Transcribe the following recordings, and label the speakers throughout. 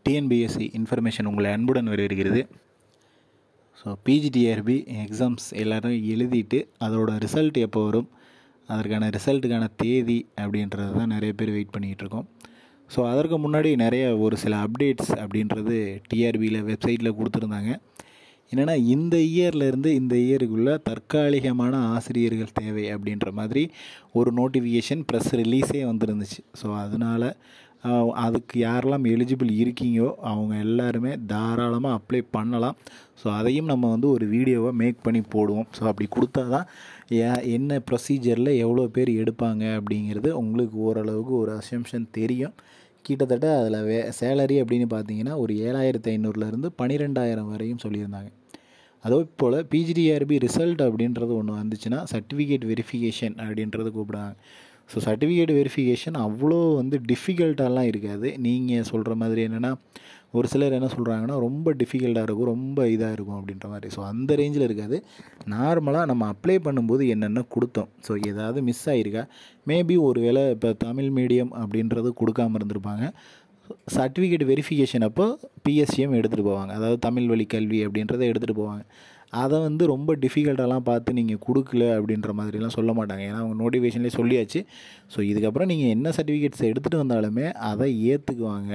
Speaker 1: TNPSC information உங்களை அன்புடன் வரவேற்கிறது ஸோ பிஜிடிஆர்பி எக்ஸாம்ஸ் எல்லோரும் எழுதிட்டு அதோட ரிசல்ட் எப்போ வரும் அதற்கான ரிசல்ட்டுக்கான தேதி அப்படின்றது தான் நிறைய பேர் வெயிட் பண்ணிகிட்டு இருக்கோம் ஸோ அதற்கு முன்னாடி நிறைய ஒரு சில அப்டேட்ஸ் அப்படின்றது டிஆர்பியில் வெப்சைட்டில் கொடுத்துருந்தாங்க என்னென்னா இந்த இயர்லேருந்து இந்த இயருக்குள்ளே தற்காலிகமான ஆசிரியர்கள் தேவை அப்படின்ற மாதிரி ஒரு நோட்டிஃபிகேஷன் ப்ரெஸ் ரிலீஸே வந்துருந்துச்சு ஸோ அதனால் அதுக்கு யாரெல்லாம் எலிஜிபிள் இருக்கீங்கோ அவங்க எல்லாருமே தாராளமாக அப்ளை பண்ணலாம் ஸோ அதையும் நம்ம வந்து ஒரு வீடியோவை மேக் பண்ணி போடுவோம் ஸோ அப்படி கொடுத்தா தான் என்ன ப்ரொசீஜரில் எவ்வளோ பேர் எடுப்பாங்க அப்படிங்கிறது உங்களுக்கு ஓரளவுக்கு ஒரு அசம்ஷன் தெரியும் கிட்டத்தட்ட அதில் வே சேலரி அப்படின்னு பார்த்தீங்கன்னா ஒரு ஏழாயிரத்தி ஐநூறுலேருந்து பன்னிரெண்டாயிரம் வரையும் சொல்லியிருந்தாங்க அதே போல் பிஜிடிஆர்பி ரிசல்ட் அப்படின்றது ஒன்று வந்துச்சுன்னா சர்டிஃபிகேட் வெரிஃபிகேஷன் அப்படின்றது கூப்பிடுவாங்க ஸோ சர்டிஃபிகேட் வெரிஃபிகேஷன் அவ்வளோ வந்து டிஃபிகல்ட்டாலாம் இருக்காது நீங்கள் சொல்கிற மாதிரி என்னென்னா ஒரு சிலர் என்ன சொல்கிறாங்கன்னா ரொம்ப டிஃபிகல்ட்டாக இருக்கும் ரொம்ப இதாக இருக்கும் அப்படின்ற மாதிரி ஸோ அந்த ரேஞ்சில் இருக்காது நார்மலாக நம்ம அப்ளை பண்ணும்போது என்னென்ன கொடுத்தோம் ஸோ ஏதாவது மிஸ் ஆகிருக்கா மேபி ஒரு வேளை இப்போ தமிழ் மீடியம் அப்படின்றது கொடுக்காம இருந்திருப்பாங்க சர்டிஃபிகேட் வெரிஃபிகேஷன் அப்போ பிஎஸ்சிஎம் எடுத்துகிட்டு போவாங்க அதாவது தமிழ் வழி கல்வி அப்படின்றத எடுத்துகிட்டு போவாங்க அதை வந்து ரொம்ப டிஃபிகல்ட்டாலாம் பார்த்து நீங்கள் கொடுக்கல அப்படின்ற மாதிரிலாம் சொல்ல மாட்டாங்க ஏன்னா அவங்க நோட்டிஃபிகேஷன்லேயே சொல்லியாச்சு ஸோ இதுக்கப்புறம் நீங்கள் என்ன சர்டிஃபிகேட்ஸ் எடுத்துகிட்டு வந்தாலுமே அதை ஏற்றுக்குவாங்க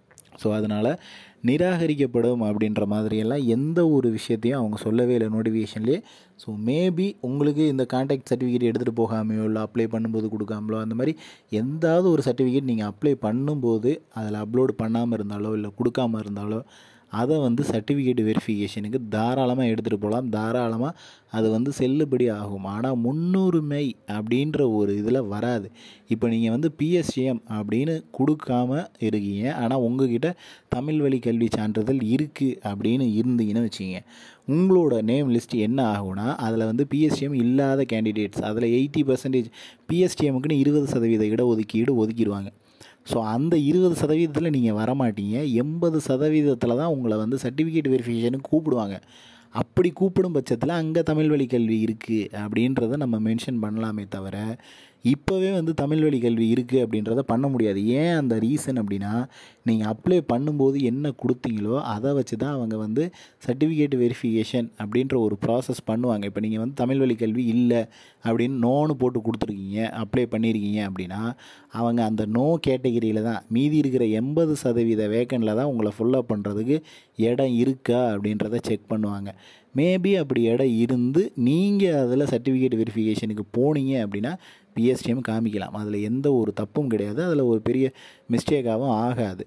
Speaker 1: ஸோ அதனால் நிராகரிக்கப்படும் அப்படின்ற மாதிரியெல்லாம் எந்த ஒரு விஷயத்தையும் அவங்க சொல்லவே இல்லை நோட்டிஃபிகேஷன்லேயே ஸோ மேபி உங்களுக்கு இந்த கான்டாக்ட் சர்டிஃபிகேட் எடுத்துகிட்டு போகாமையோ இல்லை அப்ளை பண்ணும்போது கொடுக்காமலோ அந்த மாதிரி எந்தாவது ஒரு சர்டிஃபிகேட் நீங்கள் அப்ளை பண்ணும்போது அதில் அப்லோட் பண்ணாமல் இருந்தாலோ இல்லை கொடுக்காமல் இருந்தாலோ அதை வந்து சர்டிஃபிகேட் வெரிஃபிகேஷனுக்கு தாராளமாக எடுத்துகிட்டு போகலாம் தாராளமாக அது வந்து செல்லுபடி ஆகும் ஆனால் முன்னுரிமை அப்படின்ற ஒரு இதில் வராது இப்போ நீங்கள் வந்து பிஎஸ்சிஎம் அப்படின்னு கொடுக்காம இருக்கீங்க ஆனால் உங்ககிட்ட தமிழ் வழி கல்வி சான்றிதழ் இருக்குது அப்படின்னு இருந்தீங்கன்னு வச்சுக்கிங்க உங்களோட நேம் லிஸ்ட் என்ன ஆகும்னா அதில் வந்து பிஎஸ்டிஎம் இல்லாத கேண்டிடேட்ஸ் அதில் எயிட்டி பர்சன்டேஜ் பிஎஸ்டிஎம்முக்குன்னு இருபது சதவீத இடஒதுக்கீடு ஒதுக்கிடுவாங்க ஸோ அந்த இருபது சதவீதத்தில் நீங்கள் வரமாட்டீங்க எண்பது சதவீதத்தில் தான் உங்களை வந்து சர்டிஃபிகேட் வெரிஃபிகேஷனுக்கு கூப்பிடுவாங்க அப்படி கூப்பிடும் பட்சத்தில் அங்கே தமிழ் வழி கல்வி இருக்குது அப்படின்றத நம்ம மென்ஷன் பண்ணலாமே தவிர இப்போவே வந்து தமிழ் வழி கல்வி இருக்குது அப்படின்றத பண்ண முடியாது ஏன் அந்த ரீசன் அப்படின்னா நீங்கள் அப்ளை பண்ணும்போது என்ன கொடுத்தீங்களோ அதை வச்சு தான் அவங்க வந்து சர்டிஃபிகேட் வெரிஃபிகேஷன் அப்படின்ற ஒரு ப்ராசஸ் பண்ணுவாங்க இப்போ நீங்கள் வந்து தமிழ் வழி கல்வி இல்லை அப்படின்னு நோன்னு போட்டு கொடுத்துருக்கீங்க அப்ளை பண்ணியிருக்கீங்க அப்படின்னா அவங்க அந்த நோ கேட்டகிரியில் தான் மீதி இருக்கிற எண்பது சதவீத வேக்கனில் தான் உங்களை ஃபுல்லப் பண்ணுறதுக்கு இடம் இருக்கா அப்படின்றத செக் பண்ணுவாங்க மேபி அப்படி இடம் இருந்து நீங்கள் அதில் சர்டிஃபிகேட் வெரிஃபிகேஷனுக்கு போனீங்க அப்படின்னா பிஎஸ்டிஎம் காமிக்கலாம் அதில் எந்த ஒரு தப்பும் கிடையாது அதில் ஒரு பெரிய மிஸ்டேக்காகவும் ஆகாது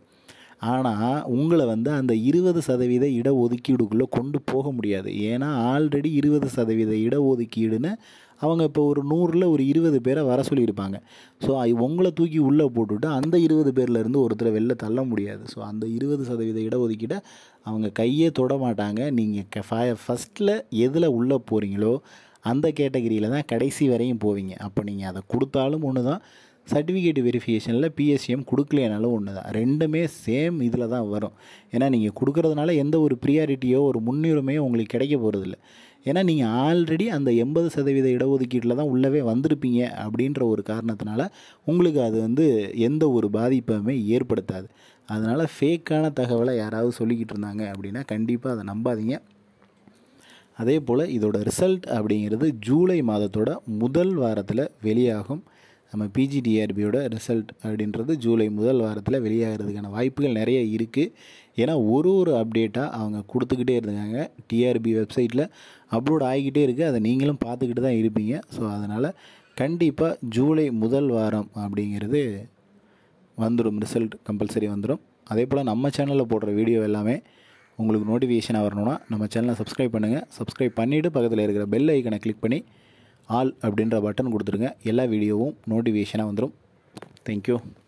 Speaker 1: ஆனால் உங்களை வந்து அந்த இருபது சதவீத இடஒதுக்கீடுக்குள்ளே கொண்டு போக முடியாது ஏன்னா ஆல்ரெடி இருபது சதவீத இடஒதுக்கீடுன்னு அவங்க இப்போ ஒரு நூறில் ஒரு இருபது பேரை வர சொல்லியிருப்பாங்க ஸோ உங்களை தூக்கி உள்ளே போட்டுவிட்டு அந்த இருபது பேர்லேருந்து ஒருத்தரை வெளில தள்ள முடியாது ஸோ அந்த இருபது சதவீத இடஒதுக்கீட்டை அவங்க கையே தொட மாட்டாங்க நீங்கள் ஃபஸ்ட்டில் எதில் உள்ளே போகிறீங்களோ அந்த கேட்டகரியில் தான் கடைசி வரையும் போவீங்க அப்போ நீங்கள் அதை கொடுத்தாலும் ஒன்று தான் சர்டிஃபிகேட் வெரிஃபிகேஷனில் பிஎஸ்சிஎம் கொடுக்கலனாலும் ஒன்று தான் ரெண்டுமே சேம் இதில் தான் வரும் ஏன்னா நீங்கள் கொடுக்குறதுனால எந்த ஒரு ப்ரியாரிட்டியோ ஒரு முன்னுரிமையோ உங்களுக்கு கிடைக்க போகிறதில்ல ஏன்னா நீங்கள் ஆல்ரெடி அந்த எண்பது சதவீத இடஒதுக்கீட்டில் தான் உள்ளவே வந்திருப்பீங்க அப்படின்ற ஒரு காரணத்தினால உங்களுக்கு அது வந்து எந்த ஒரு பாதிப்புமே ஏற்படுத்தாது அதனால் ஃபேக்கான தகவலை யாராவது சொல்லிக்கிட்டு இருந்தாங்க அப்படின்னா கண்டிப்பாக அதை நம்பாதீங்க அதே போல் இதோட ரிசல்ட் அப்படிங்கிறது ஜூலை மாதத்தோட முதல் வாரத்தில் வெளியாகும் நம்ம பிஜிடிஆர்பியோட ரிசல்ட் அப்படின்றது ஜூலை முதல் வாரத்தில் வெளியாகிறதுக்கான வாய்ப்புகள் நிறைய இருக்குது ஏன்னா ஒரு ஒரு அப்டேட்டாக அவங்க கொடுத்துக்கிட்டே இருந்தாங்க டிஆர்பி வெப்சைட்டில் அப்லோட் ஆகிக்கிட்டே இருக்குது அதை நீங்களும் பார்த்துக்கிட்டு தான் இருப்பீங்க ஸோ அதனால் கண்டிப்பாக ஜூலை முதல் வாரம் அப்படிங்கிறது வந்துடும் ரிசல்ட் கம்பல்சரி வந்துடும் அதே போல் நம்ம சேனலில் போடுற வீடியோ எல்லாமே உங்களுக்கு நோட்டிஃபிகேஷனாக வரணும்னா நம்ம சேனலை சப்ஸ்கிரைப் பண்ணுங்கள் சப்ஸ்கிரைப் பண்ணிவிட்டு பக்கத்தில் இருக்கிற பெல் ஐக்கனை கிளிக் பண்ணி ஆல் அப்படின்ற பட்டன் கொடுத்துருங்க எல்லா வீடியோவும் நோட்டிஃபிகேஷனாக வந்துடும் தேங்க்யூ